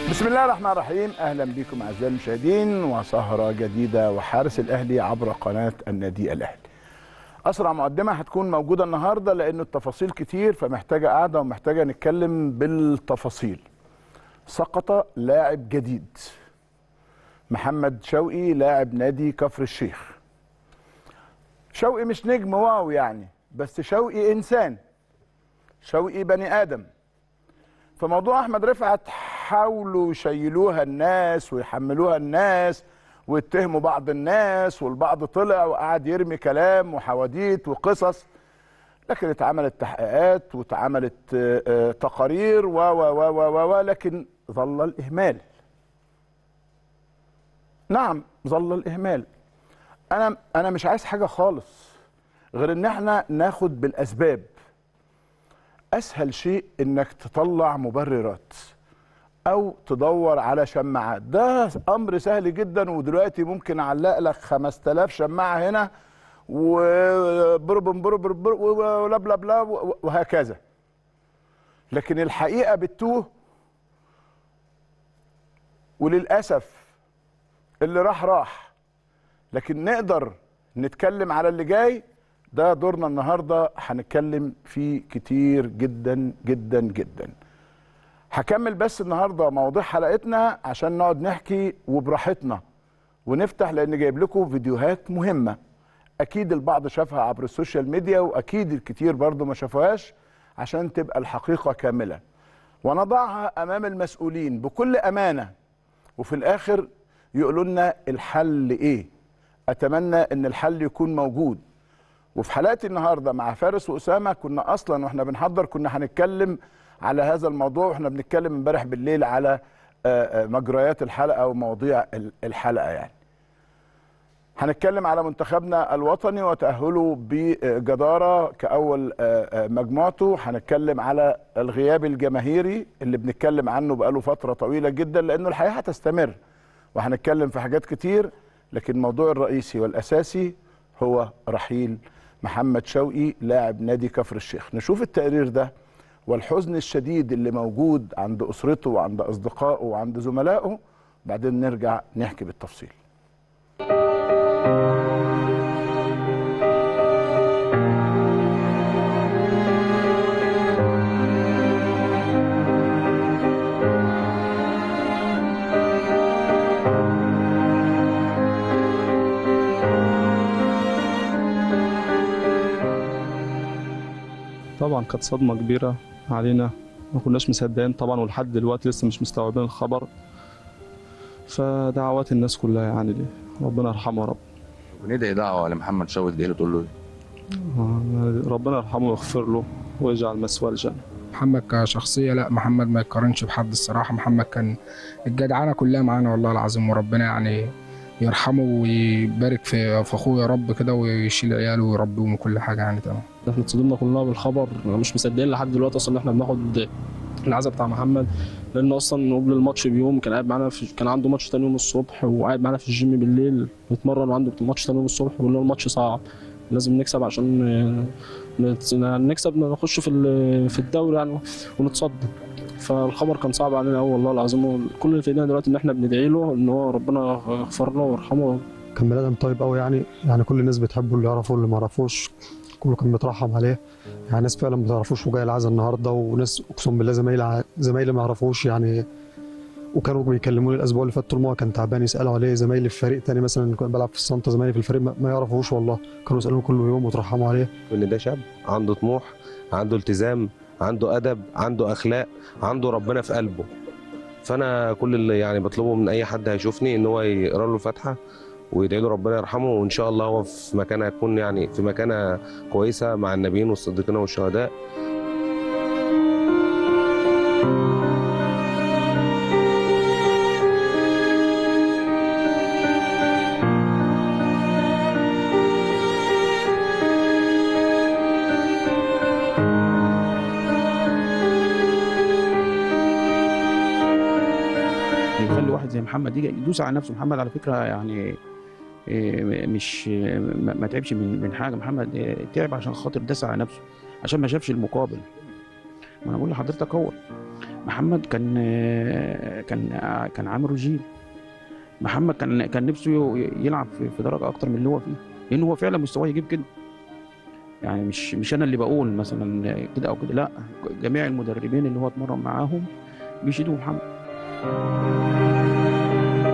بسم الله الرحمن الرحيم اهلا بكم اعزائي المشاهدين وسهره جديده وحارس الاهلي عبر قناه النادي الاهلي. اسرع مقدمه هتكون موجوده النهارده لانه التفاصيل كتير فمحتاجه قاعده ومحتاجه نتكلم بالتفاصيل. سقط لاعب جديد. محمد شوقي لاعب نادي كفر الشيخ. شوقي مش نجم واو يعني بس شوقي انسان. شوقي بني ادم. فموضوع احمد رفعت حاولوا يشيلوها الناس ويحملوها الناس ويتهموا بعض الناس والبعض طلع وقعد يرمي كلام وحواديت وقصص لكن اتعملت تحقيقات واتعملت آه، آه، تقارير و و و و و لكن ظل الاهمال نعم ظل الاهمال انا انا مش عايز حاجه خالص غير ان احنا ناخد بالاسباب اسهل شيء انك تطلع مبررات او تدور على شماعات ده امر سهل جدا ودلوقتي ممكن اعلق لك 5000 شماعه هنا وبربن بربر ولا بلا بلا وهكذا لكن الحقيقه بتوه وللاسف اللي راح راح لكن نقدر نتكلم على اللي جاي ده دورنا النهارده هنتكلم فيه كتير جدا جدا جدا هكمل بس النهارده مواضيع حلقتنا عشان نقعد نحكي وبراحتنا ونفتح لان جايب لكم فيديوهات مهمه اكيد البعض شافها عبر السوشيال ميديا واكيد الكتير برضو ما شافوهاش عشان تبقى الحقيقه كامله ونضعها امام المسؤولين بكل امانه وفي الاخر يقولوا لنا الحل ايه اتمنى ان الحل يكون موجود وفي حلقتي النهارده مع فارس واسامه كنا اصلا واحنا بنحضر كنا هنتكلم على هذا الموضوع واحنا بنتكلم امبارح بالليل على آه، آه، مجريات الحلقه ومواضيع ال- الحلقه يعني. هنتكلم على منتخبنا الوطني وتاهله بجداره كاول آه، آه، مجموعته، هنتكلم على الغياب الجماهيري اللي بنتكلم عنه بقاله فتره طويله جدا لانه الحياه هتستمر وهنتكلم في حاجات كتير لكن الموضوع الرئيسي والاساسي هو رحيل محمد شوقي لاعب نادي كفر الشيخ نشوف التقرير ده والحزن الشديد اللي موجود عند اسرته وعند اصدقائه وعند زملائه بعدين نرجع نحكي بالتفصيل طبعا كانت صدمة كبيرة علينا ما كناش مصدقين طبعا ولحد دلوقتي لسه مش مستوعبين الخبر فدعوات الناس كلها يعني ليه ربنا يرحمه يا رب وندعي دعوه لمحمد شوقي تدعي له تقول له إيه؟ ربنا يرحمه ويغفر له ويجعل مسواه الجنة محمد كشخصية لا محمد ما يقارنش بحد الصراحة محمد كان الجدعنة كلها معانا والله العظيم وربنا يعني يرحمه ويبارك في في اخوه يا رب كده ويشيل عياله ويربيهم وكل حاجة يعني تمام احنا اتصدمنا كلنا بالخبر مش مصدقين لحد دلوقتي اصلا ان احنا بناخد العزاء بتاع محمد لان اصلا قبل الماتش بيوم كان قاعد معانا في كان عنده ماتش تاني يوم الصبح وقاعد معانا في الجيم بالليل بيتمرن وعنده ماتش تاني يوم الصبح بيقول لنا الماتش صعب لازم نكسب عشان آه، نت- نكسب نخش في ال- في الدوري يعني ونتصدر فالخبر كان صعب علينا قوي والله العظيم كل اللي في ايدينا دلوقتي ان احنا بندعي له ان هو ربنا يغفر له ويرحمه كان بني ادم طيب قوي يعني يعني كل الناس بتحبه اللي يعرفه واللي ما يعرفوش كله كان بيترحم عليه يعني ناس فعلا ما تعرفوش وجاي العزا النهارده وناس اقسم بالله زمايلي ع- زمايلي ما يعرفوش يعني وكانوا بيكلموني الاسبوع اللي فات طول ما هو كان تعبان يسالوا عليه زمايلي في فريق تاني مثلا كنت بلعب في السنطه زمايلي في الفريق ما ما يعرفوش والله كانوا يسالوني كل يوم وترحموا عليه ان ده شاب عنده طموح عنده التزام عنده ادب عنده اخلاق عنده ربنا في قلبه فانا كل اللي يعني بطلبه من اي حد هيشوفني ان هو يقرا له فاتحه ويدعي له ربنا يرحمه وان شاء الله هو في مكان هيكون يعني في مكانه كويسه مع النبيين والصديقين والشهداء يخلي واحد زي محمد يجي يدوس على نفسه محمد على فكره يعني إيه، مش ما ما تعبش من من حاجه محمد إيه، تعب عشان خاطر داس على نفسه عشان ما شافش المقابل ما انا بقول لحضرتك هو محمد كان كان كان عامل رجيم محمد كان كان نفسه يلعب في في درجه اكتر من اللي هو فيه لان هو فعلا مستواه يجيب كده يعني مش مش انا اللي بقول مثلا كده او كده لا جميع المدربين اللي هو اتمرن معاهم بيشيدوا محمد